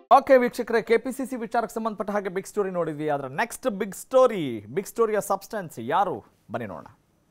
Okay ವೀಕ್ಷಕರೇ KPCC ವಿಚಾರಕ್ಕೆ ಸಂಬಂಧಪಟ್ಟ ಹಾಗೆ ಬಿಗ್ ಸ್ಟೋರಿ ನೋಡಿದ್ವಿ ಅದರ ನೆಕ್ಸ್ಟ್ ಬಿಗ್ ಸ್ಟೋರಿ ಬಿಗ್ ಸ್ಟೋರಿಯ ಸಬ್ಸ್ಟೆನ್ಸ್ ಯಾರು ಬನ್ನಿ ನೋಡೋಣ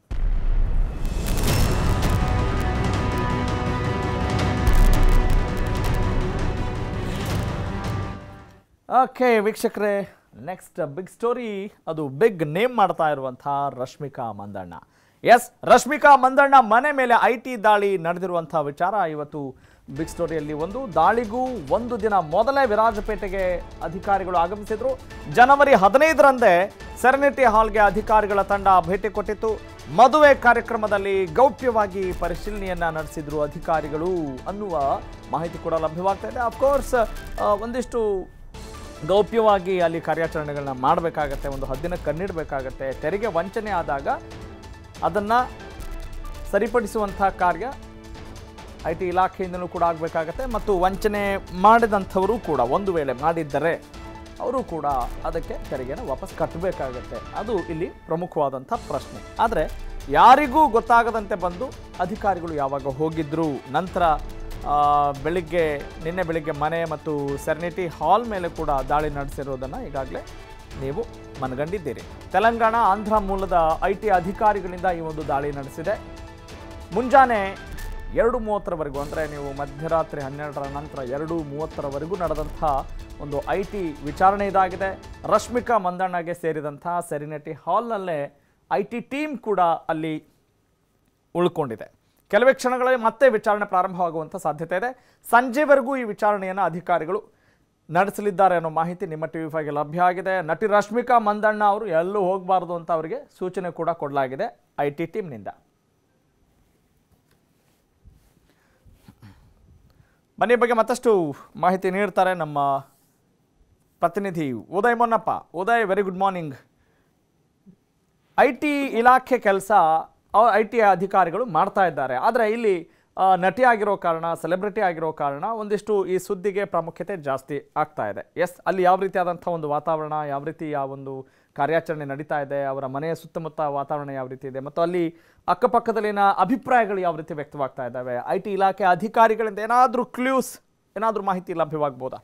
ಓಕೆ ವೀಕ್ಷಕರೇ ನೆಕ್ಸ್ಟ್ ಬಿಗ್ ಸ್ಟೋರಿ ಅದು ಬಿಗ್ ನೇಮ್ ಮಾಡ್ತಾ ಇರುವಂತಹ ರಶ್ಮಿಕಾ ಮಂದಣ್ಣ ಎಸ್ ರಶ್ಮಿಕಾ ಮಂದಣ್ಣ ಮನೆ ಮೇಲೆ ಐ ಟಿ ದಾಳಿ ನಡೆದಿರುವಂತಹ ವಿಚಾರ ಇವತ್ತು ಬಿಗ್ ಸ್ಟೋರಿಯಲ್ಲಿ ಒಂದು ದಾಳಿಗೂ ಒಂದು ದಿನ ಮೊದಲೇ ವಿರಾಜಪೇಟೆಗೆ ಅಧಿಕಾರಿಗಳು ಆಗಮಿಸಿದ್ರು ಜನವರಿ ಹದಿನೈದರಂದೇ ಸೆರೆನಿಟಿ ಹಾಲ್ಗೆ ಅಧಿಕಾರಿಗಳ ತಂಡ ಭೇಟಿ ಕೊಟ್ಟಿತ್ತು ಮದುವೆ ಕಾರ್ಯಕ್ರಮದಲ್ಲಿ ಗೌಪ್ಯವಾಗಿ ಪರಿಶೀಲನೆಯನ್ನ ನಡೆಸಿದ್ರು ಅಧಿಕಾರಿಗಳು ಅನ್ನುವ ಮಾಹಿತಿ ಕೂಡ ಲಭ್ಯವಾಗ್ತಾ ಇದೆ ಅಫ್ಕೋರ್ಸ್ ಒಂದಿಷ್ಟು ಗೌಪ್ಯವಾಗಿ ಅಲ್ಲಿ ಕಾರ್ಯಾಚರಣೆಗಳನ್ನ ಮಾಡಬೇಕಾಗತ್ತೆ ಒಂದು ಹದ್ದಿನ ಕಣ್ಣಿಡಬೇಕಾಗತ್ತೆ ತೆರಿಗೆ ವಂಚನೆ ಆದಾಗ ಅದನ್ನು ಸರಿಪಡಿಸುವಂಥ ಕಾರ್ಯ ಐ ಟಿ ಇಲಾಖೆಯಿಂದಲೂ ಕೂಡ ಆಗಬೇಕಾಗತ್ತೆ ಮತ್ತು ವಂಚನೆ ಮಾಡಿದಂಥವರು ಕೂಡ ಒಂದು ವೇಳೆ ಮಾಡಿದ್ದರೆ ಅವರು ಕೂಡ ಅದಕ್ಕೆ ತೆರಿಗೆನ ವಾಪಸ್ ಕಟ್ಟಬೇಕಾಗತ್ತೆ ಅದು ಇಲ್ಲಿ ಪ್ರಮುಖವಾದಂಥ ಪ್ರಶ್ನೆ ಆದರೆ ಯಾರಿಗೂ ಗೊತ್ತಾಗದಂತೆ ಬಂದು ಅಧಿಕಾರಿಗಳು ಯಾವಾಗ ಹೋಗಿದ್ರು ನಂತರ ಆ, ಬೆಳಿಗ್ಗೆ ನಿನ್ನೆ ಬೆಳಿಗ್ಗೆ ಮನೆ ಮತ್ತು ಸೆರೆನಿಟಿ ಹಾಲ್ ಮೇಲೆ ಕೂಡ ದಾಳಿ ನಡೆಸಿರೋದನ್ನು ಈಗಾಗಲೇ ನೀವು ಮನಗಂಡಿದ್ದೀರಿ ತೆಲಂಗಾಣ ಆಂಧ್ರ ಮೂಲದ ಐ ಟಿ ಅಧಿಕಾರಿಗಳಿಂದ ಈ ಒಂದು ದಾಳಿ ನಡೆಸಿದೆ ಮುಂಜಾನೆ ಎರಡು ಮೂವತ್ತರವರೆಗೂ ಅಂದರೆ ನೀವು ಮಧ್ಯರಾತ್ರಿ ಹನ್ನೆರಡರ ನಂತರ ಎರಡು ಮೂವತ್ತರವರೆಗೂ ನಡೆದಂಥ ಒಂದು ಐ ಟಿ ವಿಚಾರಣೆ ಇದಾಗಿದೆ ರಶ್ಮಿಕಾ ಮಂದಣ್ಣಗೆ ಸೇರಿದಂಥ ಸೆರಿನಿಟಿ ಹಾಲ್ನಲ್ಲೇ ಐ ಟಿ ಟೀಮ್ ಕೂಡ ಅಲ್ಲಿ ಉಳ್ಕೊಂಡಿದೆ ಕೆಲವೇ ಕ್ಷಣಗಳಲ್ಲಿ ಮತ್ತೆ ವಿಚಾರಣೆ ಪ್ರಾರಂಭವಾಗುವಂಥ ಸಾಧ್ಯತೆ ಇದೆ ಸಂಜೆವರೆಗೂ ಈ ವಿಚಾರಣೆಯನ್ನು ಅಧಿಕಾರಿಗಳು ನಡೆಸಲಿದ್ದಾರೆ ಅನ್ನೋ ಮಾಹಿತಿ ನಿಮ್ಮ ಟಿ ವಿ ಫೈಗೆ ಲಭ್ಯ ಆಗಿದೆ ನಟಿ ರಶ್ಮಿಕಾ ಮಂದಣ್ಣ ಅವರು ಎಲ್ಲೂ ಹೋಗಬಾರ್ದು ಅಂತ ಅವರಿಗೆ ಸೂಚನೆ ಕೂಡ ಕೊಡಲಾಗಿದೆ ಐ ಟಿ ಟೀಮ್ನಿಂದ ಬನ್ನಿ ಈ ಬಗ್ಗೆ ಮತ್ತಷ್ಟು ಮಾಹಿತಿ ನೀಡ್ತಾರೆ ನಮ್ಮ ಪ್ರತಿನಿಧಿ Uday Monnappa Uday very good morning I T ಇಲಾಖೆ ಕೆಲಸ ಐ ಟಿ ಅಧಿಕಾರಿಗಳು ಮಾಡ್ತಾ ಇದ್ದಾರೆ ಆದರೆ ಇಲ್ಲಿ ಆ, ನಟಿ ಆಗಿರೋ ಕಾರಣ ಸೆಲೆಬ್ರಿಟಿ ಆಗಿರೋ ಕಾರಣ ಒಂದಿಷ್ಟು ಈ ಸುದ್ದಿಗೆ ಪ್ರಾಮುಖ್ಯತೆ ಜಾಸ್ತಿ ಆಗ್ತಾ ಇದೆ ಎಸ್ ಅಲ್ಲಿ ಯಾವ ರೀತಿಯಾದಂಥ ಒಂದು ವಾತಾವರಣ ಯಾವ ರೀತಿ ಆ ಒಂದು ಕಾರ್ಯಾಚರಣೆ ನಡೀತಾ ಇದೆ ಅವರ ಮನೆಯ ಸುತ್ತಮುತ್ತ ವಾತಾವರಣ ಯಾವ ರೀತಿ ಇದೆ ಮತ್ತು ಅಲ್ಲಿ ಅಕ್ಕಪಕ್ಕದಲ್ಲಿನ ಅಭಿಪ್ರಾಯಗಳು ಯಾವ ರೀತಿ ವ್ಯಕ್ತವಾಗ್ತಾ ಇದ್ದಾವೆ ಐ ಟಿ ಇಲಾಖೆ ಅಧಿಕಾರಿಗಳಿಂದ ಏನಾದರೂ ಕ್ಲೂಸ್ ಏನಾದರೂ ಮಾಹಿತಿ ಲಭ್ಯವಾಗ್ಬೋದಾ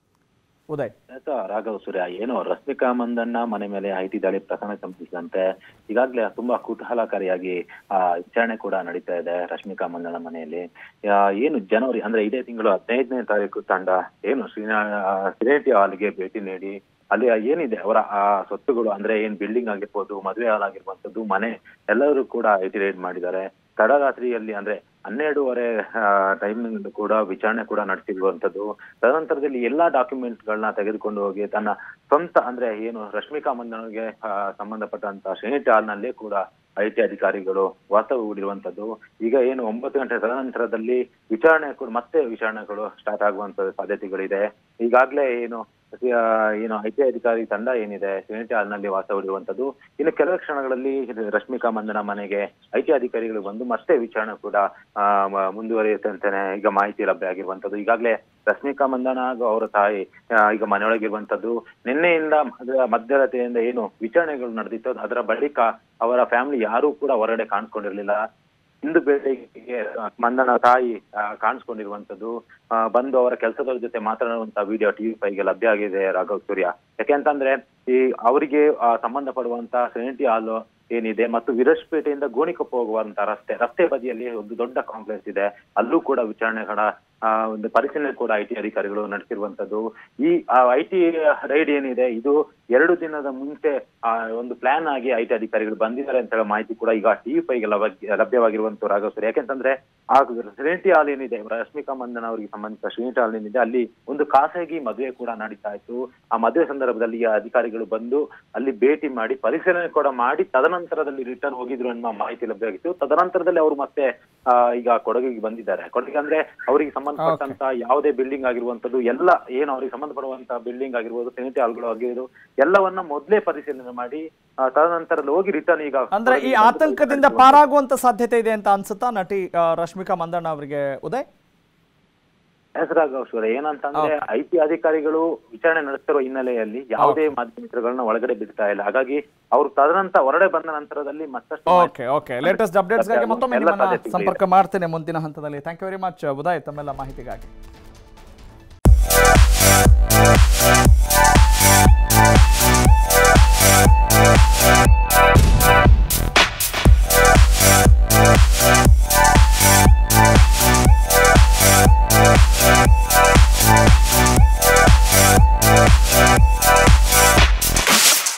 ಉದಯ್ ಎಸ್ ರಾಘವ್ ಸೂರ್ಯ ಏನು ರಶ್ಮಿಕಾ ಮಂದಣ್ಣ ಮನೆ ಮೇಲೆ ಐಟಿ ದಾಳಿ ಪ್ರಕರಣ ಸಂಬಂಧಿಸಿದಂತೆ ಈಗಾಗಲೇ ತುಂಬಾ ಕುತೂಹಲಕಾರಿಯಾಗಿ ಆ ವಿಚಾರಣೆ ಕೂಡ ನಡೀತಾ ಇದೆ ರಶ್ಮಿಕಾ ಮಂದಣ್ಣ ಮನೆಯಲ್ಲಿ ಆ, ಏನು ಜನವರಿ ಅಂದ್ರೆ ಇದೇ ತಿಂಗಳು ಹದಿನೈದನೇ ತಾರೀಕು ತಂಡ ಏನು ಶ್ರೀನಾ ಸಿರೇಟಿ ಹಾಲ್ಗೆ ಭೇಟಿ ನೀಡಿ ಅಲ್ಲಿ ಏನಿದೆ ಅವರ ಆ ಸ್ವತ್ತುಗಳು ಅಂದ್ರೆ ಏನ್ ಬಿಲ್ಡಿಂಗ್ ಆಗಿರ್ಬೋದು ಮದುವೆ ಹಾಲ್ ಆಗಿರುವಂತದ್ದು ಮನೆ ಎಲ್ಲರೂ ಕೂಡ ಐಟಿ ರೈಡ್ ಮಾಡಿದ್ದಾರೆ ತಡರಾತ್ರಿಯಲ್ಲಿ ಅಂದ್ರೆ ಹನ್ನೆರಡೂವರೆ ಟೈಮಿಂಗ್ ಕೂಡ ವಿಚಾರಣೆ ಕೂಡ ನಡೆಸಿರುವಂತದ್ದು ತದನಂತರದಲ್ಲಿ ಎಲ್ಲಾ ಡಾಕ್ಯುಮೆಂಟ್ಸ್ ಗಳನ್ನ ತೆಗೆದುಕೊಂಡು ಹೋಗಿ ತನ್ನ ಸ್ವಂತ ಅಂದ್ರೆ ಏನು ರಶ್ಮಿಕಾ ಮಂದಣ್ಗೆ ಸಂಬಂಧಪಟ್ಟಂತ ಶ್ರೇಣಿಟಿ ಹಾಲ್ ನಲ್ಲೇ ಕೂಡ ಐ ಟಿ ಅಧಿಕಾರಿಗಳು ವಾಸ್ತವ ಹೂಡಿರುವಂತದ್ದು ಈಗ ಏನು ಒಂಬತ್ತು ಗಂಟೆ ತದನಂತರದಲ್ಲಿ ವಿಚಾರಣೆ ಕೂಡ ಮತ್ತೆ ವಿಚಾರಣೆಗಳು ಸ್ಟಾರ್ಟ್ ಆಗುವಂತ ಸಾಧ್ಯತೆಗಳಿದೆ ಈಗಾಗಲೇ ಏನು ಆ, ಏನು ಐ ಟಿ ಅಧಿಕಾರಿ ತಂಡ ಏನಿದೆ ಶ್ರೇಣಿಟಿ ಹಾಲ್ನಲ್ಲಿ ವಾಸ ಹೂಡಿರುವಂತದ್ದು ಇನ್ನು ಕೆಲವೇ ಕ್ಷಣಗಳಲ್ಲಿ ರಶ್ಮಿಕಾ ಮಂದನ ಮನೆಗೆ ಐ ಟಿ ಅಧಿಕಾರಿಗಳು ಬಂದು ಮತ್ತೆ ವಿಚಾರಣೆ ಕೂಡ ಆ, ಮ- ಮುಂದುವರಿಯುತ್ತೆ ಅಂತಾನೆ ಈಗ ಮಾಹಿತಿ ಲಭ್ಯ ಆಗಿರುವಂತದ್ದು ಈಗಾಗಲೇ ರಶ್ಮಿಕಾ ಮಂದನ ಹಾಗೂ ಅವರ ತಾಯಿ ಆ, ಈಗ ಮನೆಯೊಳಗಿರುವಂತದ್ದು ನಿನ್ನೆಯಿಂದ ಮಧ್ಯ- ಮಧ್ಯರಾತ್ರಿಯಿಂದ ಏನು ವಿಚಾರಣೆಗಳು ನಡೆದಿತ್ತು ಅದರ ಬಳಿಕ ಅವರ ಫ್ಯಾಮಿಲಿ ಯಾರೂ ಕೂಡ ಹೊರಗಡೆ ಕಾಣಿಸ್ಕೊಂಡಿರ್ಲಿಲ್ಲ ಇಂದು ಬೆಳಿಗ್ಗೆ ಮಂದನ ತಾಯಿ ಆ, ಕಾಣಿಸ್ಕೊಂಡಿರುವಂತದ್ದು ಆ, ಬಂದು ಅವರ ಕೆಲಸದವ್ರ ಜೊತೆ ಮಾತನಾಡುವಂತ ವಿಡಿಯೋ ಟಿವಿ ಫೈಗೆ ಲಭ್ಯ ಆಗಿದೆ ರಾಘವ್ ಸೂರ್ಯ ಯಾಕೆಂತಂದ್ರೆ ಈ ಅವರಿಗೆ ಆ, ಸಂಬಂಧಪಡುವಂತ ಸೆನೆಟಿ ಹಾಲು ಏನಿದೆ ಮತ್ತು ವಿರಸ್ಪೇಟೆಯಿಂದ ಗೋಣಿಕೊಪ್ಪ ಹೋಗುವಂತ ರಸ್ತೆ ರಸ್ತೆ ಬದಿಯಲ್ಲಿ ಒಂದು ದೊಡ್ಡ ಕಾಂಪ್ಲೆಕ್ಸ್ ಇದೆ ಅಲ್ಲೂ ಕೂಡ ವಿಚಾರಣೆಗಳ ಆ, ಒಂದು ಪರಿಶೀಲನೆ ಕೂಡ ಐ ಟಿ ಅಧಿಕಾರಿಗಳು ನಡೆಸಿರುವಂತದ್ದು ಈ ಐ ಟಿ ರೈಡ್ ಏನಿದೆ ಇದು ಎರಡು ದಿನದ ಮುಂಚೆ ಆ, ಒಂದು ಪ್ಲಾನ್ ಆಗಿ ಐ ಟಿ ಅಧಿಕಾರಿಗಳು ಬಂದಿದ್ದಾರೆ ಅಂತ ಹೇಳೋ ಮಾಹಿತಿ ಕೂಡ ಈಗ ಟಿವಿ ಫೈಗೆ ಲಭ್ಯವಾಗಿರುವಂತ ರಾಘವ್ ಯಾಕೆಂತಂದ್ರೆ ಆ ಶ್ರೀನಿಟಿ ಹಾಲ್ ಏನಿದೆ ರಶ್ಮಿಕಾ ಮಂದನ್ ಅವರಿಗೆ ಸಂಬಂಧಿಸಿದ ಶ್ರೀನಿಟಿ ಹಾಲ್ ಏನಿದೆ ಅಲ್ಲಿ ಒಂದು ಖಾಸಗಿ ಮದುವೆ ಕೂಡ ನಡೀತಾ ಇತ್ತು ಆ ಮದುವೆ ಸಂದರ್ಭದಲ್ಲಿ ಈ ಅಧಿಕಾರಿಗಳು ಬಂದು ಅಲ್ಲಿ ಭೇಟಿ ಮಾಡಿ ಪರಿಶೀಲನೆ ಕೂಡ ಮಾಡಿ ತದನಂತರದಲ್ಲಿ ರಿಟರ್ನ್ ಹೋಗಿದ್ರು ಅನ್ನೋ ಮಾಹಿತಿ ಲಭ್ಯವಾಗಿತ್ತು ತದನಂತರದಲ್ಲಿ ಅವರು ಮತ್ತೆ ಆ, ಈಗ ಕೊಡಗಿಗೆ ಬಂದಿದ್ದಾರೆ ಕೊಡಗಿಗೆ ಅಂದ್ರೆ ಅವರಿಗೆ ಸಂಬಂಧಪಟ್ಟಂತ ಯಾವುದೇ ಬಿಲ್ಡಿಂಗ್ ಆಗಿರುವಂತದ್ದು ಎಲ್ಲ ಏನು ಅವರಿಗೆ ಸಂಬಂಧಪಡುವಂತ ಬಿಲ್ಡಿಂಗ್ ಆಗಿರ್ಬೋದು ಸೆನಿಟಿ ಹಾಲ್ಗಳು ಆಗಿರ್ಬೋದು ಎಲ್ಲವನ್ನ ಮೊದಲೇ ಪರಿಶೀಲನೆ ಮಾಡಿ ಆ, ತದನಂತರದಲ್ಲಿ ಹೋಗಿ ರಿಟರ್ನ್ ಈಗ ಅಂದ್ರೆ ಈ ಆತಂಕದಿಂದ ಪಾರಾಗುವಂತ ಸಾಧ್ಯತೆ ಇದೆ ಅಂತ ಅನ್ಸುತ್ತಾ ನಟಿ ಆ, ರಶ್ಮಿಕಾ ಮಂದಣ್ಣ ಅವರಿಗೆ ಉದಯ್ ಹೆಸರಾಗೌಶ್ವರ ಏನಂತಂದ್ರೆ ಐ ಟಿ ಅಧಿಕಾರಿಗಳು ವಿಚಾರಣೆ ನಡೆಸ್ತಿರೋ ಹಿನ್ನೆಲೆಯಲ್ಲಿ ಯಾವುದೇ ಮಾಧ್ಯಮಿಕರುಗಳನ್ನ ಒಳಗಡೆ ಬಿಡ್ತಾ ಇಲ್ಲ ಹಾಗಾಗಿ ಅವರು ತದನಂತರ ಹೊರಡೆ ಬಂದ ನಂತರದಲ್ಲಿ ಮತ್ತಷ್ಟು ಓಕೆ ಓಕೆ ಲೇಟೆಸ್ಟ್ ಅಪ್ಡೇಟ್ಸ್ಗಾಗಿ ಮತ್ತೊಮ್ಮೆ ಎಲ್ಲ ನಿಮ್ಮನ್ನ ಸಾಧ್ಯತೆಗಳಿದೆ. ಸಂಪರ್ಕ ಮಾಡ್ತೇನೆ ಮುಂದಿನ ಹಂತದಲ್ಲಿ thank you very much Uday ತಮ್ಮೆಲ್ಲ ಮಾಹಿತಿಗಾಗಿ